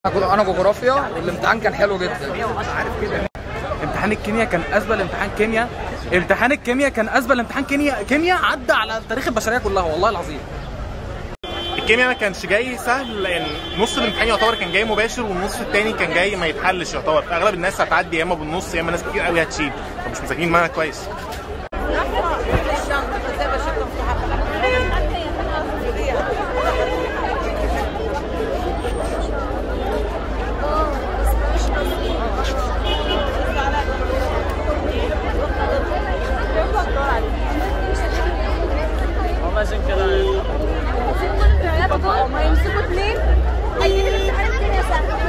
انا جغرافيا الامتحان كان حلو جدا امتحان الكيمياء كان اسبل امتحان كيمياء امتحان الكيمياء كان اسبل امتحان كيمياء كيمياء عدى على تاريخ البشريه كلها والله العظيم الكيمياء ما كانش جاي سهل لان نص الامتحان يعتبر كان جاي مباشر والنص التاني كان جاي ما يتحلش يعتبر اغلب الناس هتعدي يا اما بالنص يا اما ناس كتير قوي هتشيل فمش مذاكرين معانا كويس ما يمسكوا اثنين هيجيب الامتحان الدنيا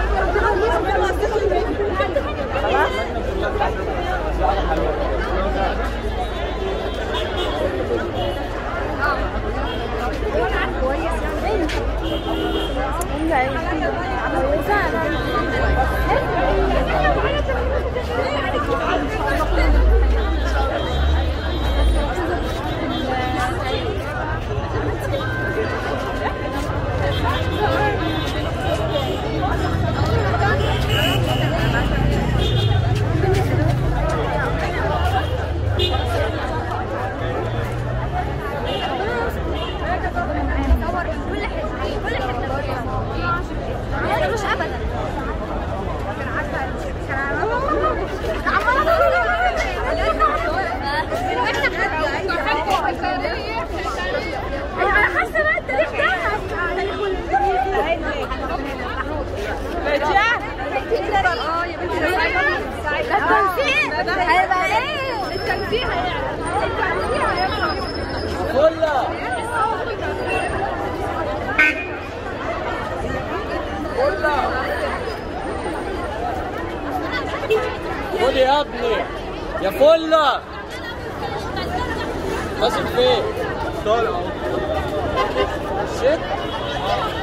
كل حته كل حته لا مش ابدا انا حاسه بقى التاريخ ده التنسيق هيبقى ايه؟ التنسيق هيعلى التنسيق هيعلى خد يا ابني يا فله ماسك فين؟ طالع شت